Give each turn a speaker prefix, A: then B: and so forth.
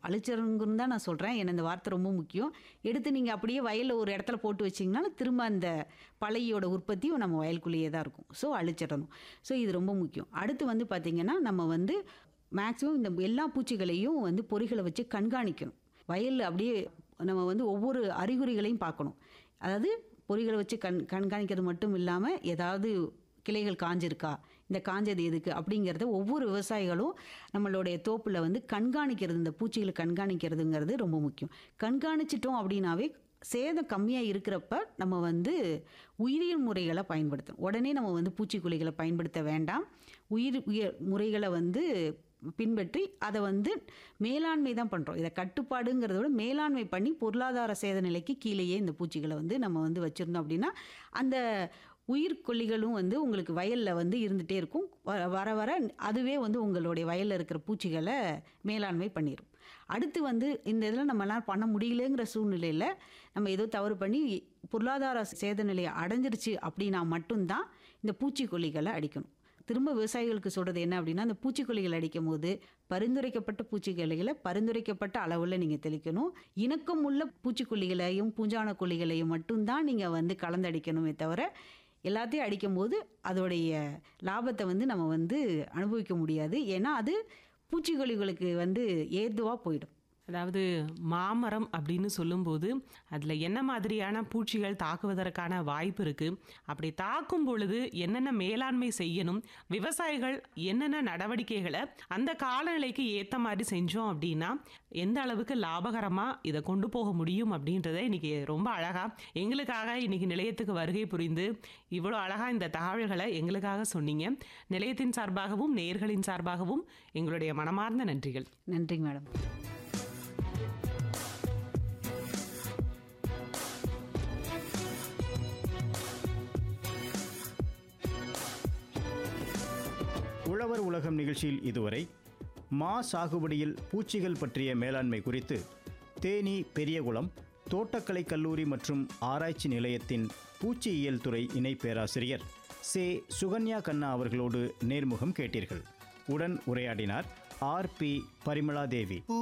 A: அழிச்சிடணுங்கிறது தான் நான் சொல்கிறேன் ஏன்னா இந்த வார்த்தை ரொம்ப முக்கியம் எடுத்து நீங்கள் அப்படியே வயலில் ஒரு இடத்துல போட்டு வச்சிங்கன்னா திரும்ப அந்த பழையோட உற்பத்தியும் நம்ம வயலுக்குள்ளேயே தான் இருக்கும் ஸோ அழிச்சிடணும் ஸோ இது ரொம்ப முக்கியம் அடுத்து வந்து பார்த்திங்கன்னா நம்ம வந்து மேக்ஸிமம் இந்த எல்லா பூச்சிகளையும் வந்து பொறிகளை வச்சு கண்காணிக்கணும் வயலில் அப்படியே நம்ம வந்து ஒவ்வொரு அறிகுறிகளையும் பார்க்கணும் அதாவது பொறிகளை வச்சு கண் கண்காணிக்கிறது மட்டும் இல்லாமல் ஏதாவது கிளைகள் காஞ்சிருக்கா இந்த காஞ்சது எதுக்கு அப்படிங்கிறத ஒவ்வொரு விவசாயிகளும் நம்மளுடைய தோப்பில் வந்து கண்காணிக்கிறது இந்த பூச்சிகளை கண்காணிக்கிறதுங்கிறது ரொம்ப முக்கியம் கண்காணிச்சிட்டோம் அப்படின்னாவே சேதம் கம்மியாக இருக்கிறப்ப நம்ம வந்து உயிரியல் முறைகளை பயன்படுத்தணும் உடனே நம்ம வந்து பூச்சிக்கொல்லிகளை பயன்படுத்த வேண்டாம் உயிர் உயிர் முறைகளை வந்து பின்பற்றி அதை வந்து மேலாண்மை தான் பண்ணுறோம் இதை கட்டுப்பாடுங்கிறத விட மேலாண்மை பண்ணி பொருளாதார சேத நிலைக்கு கீழேயே இந்த பூச்சிகளை வந்து நம்ம வந்து வச்சுருந்தோம் அப்படின்னா அந்த உயிர்கொல்லிகளும் வந்து உங்களுக்கு வயலில் வந்து இருந்துகிட்டே இருக்கும் வ- வர வர அதுவே வந்து உங்களுடைய வயலில் இருக்கிற பூச்சிகளை மேலாண்மை பண்ணிடும் அடுத்து வந்து இந்த இதில் நம்மளால் பண்ண முடியலங்கிற சூழ்நிலையில் நம்ம ஏதோ தவறு பண்ணி பொருளாதார சேத நிலையை அடைஞ்சிருச்சு அப்படின்னா மட்டும்தான் இந்த பூச்சிக்கொல்லிகளை அடிக்கணும் திரும்ப விவசாயிகளுக்கு சொல்கிறது என்ன அப்படின்னா அந்த பூச்சிக்கொல்லிகள் அடிக்கும் போது பரிந்துரைக்கப்பட்ட பூச்சிக்கொல்லிகளை பரிந்துரைக்கப்பட்ட அளவில் நீங்கள் தெளிக்கணும் இணக்கம் உள்ள பூச்சிக்கொல்லிகளையும் பூஞ்சான கொல்லிகளையும் மட்டும்தான் நீங்கள் வந்து கலந்தடிக்கணுமே தவிர எல்லாத்தையும் அடிக்கும்போது அதோடைய லாபத்தை வந்து நம்ம வந்து அனுபவிக்க முடியாது ஏன்னா அது பூச்சிக்கொல்லிகளுக்கு வந்து ஏதுவாக போயிடும்
B: அதாவது மாமரம் அப்படின்னு சொல்லும்போது அதில் என்ன மாதிரியான பூச்சிகள் தாக்குவதற்கான வாய்ப்பு இருக்குது அப்படி தாக்கும் பொழுது என்னென்ன மேலாண்மை செய்யணும் விவசாயிகள் என்னென்ன நடவடிக்கைகளை அந்த காலநிலைக்கு ஏற்ற மாதிரி செஞ்சோம் அப்படின்னா எந்த அளவுக்கு லாபகரமாக இதை கொண்டு போக முடியும் அப்படின்றத இன்னைக்கு ரொம்ப அழகாக எங்களுக்காக இன்னைக்கு நிலையத்துக்கு வருகை புரிந்து இவ்வளோ அழகாக இந்த தகவல்களை எங்களுக்காக சொன்னீங்க நிலையத்தின் சார்பாகவும் நேயர்களின் சார்பாகவும் எங்களுடைய மனமார்ந்த நன்றிகள்
A: நன்றிங்க மேடம்
C: உழவர் உலகம் நிகழ்ச்சியில் இதுவரை மா சாகுபடியில் பூச்சிகள் பற்றிய மேலாண்மை குறித்து தேனி பெரியகுளம் தோட்டக்கலை கல்லூரி மற்றும் ஆராய்ச்சி நிலையத்தின் பூச்சியியல் துறை இணை பேராசிரியர் சே சுகன்யா கண்ணா அவர்களோடு நேர்முகம் கேட்டீர்கள் உடன் உரையாடினார் ஆர் பி பரிமளா தேவி